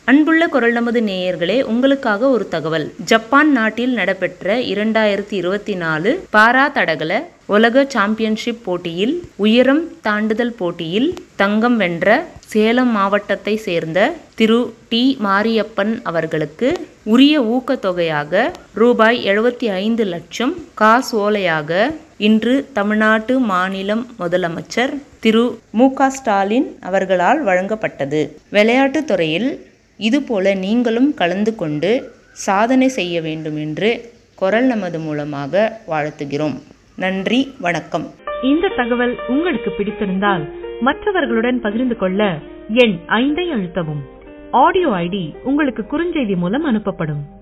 அன்புள்ள குரல் நமது நேயர்களே உங்களுக்காக ஒரு தகவல் ஜப்பான் நாட்டில் நடைபெற்ற இரண்டாயிரத்தி இருபத்தி நாலு பாரா தடகள உலக சாம்பியன்ஷிப் போட்டியில் உயரம் தாண்டுதல் போட்டியில் தங்கம் வென்ற சேலம் மாவட்டத்தை சேர்ந்த திரு டி மாரியப்பன் அவர்களுக்கு உரிய ஊக்கத்தொகையாக ரூபாய் எழுபத்தி ஐந்து லட்சம் காசோலையாக இன்று தமிழ்நாட்டு மாநிலம் முதலமைச்சர் திரு மு க ஸ்டாலின் அவர்களால் வழங்கப்பட்டது விளையாட்டுத் துறையில் இதுபோல நீங்களும் கலந்து கொண்டு சாதனை செய்ய வேண்டும் என்று குரல் நமது மூலமாக வாழ்த்துகிறோம் நன்றி வணக்கம் இந்த தகவல் உங்களுக்கு பிடித்திருந்தால் மற்றவர்களுடன் பகிர்ந்து கொள்ள எண் ஐந்தை அழுத்தவும் ஆடியோ ஐடி உங்களுக்கு குறுஞ்செய்தி மூலம் அனுப்பப்படும்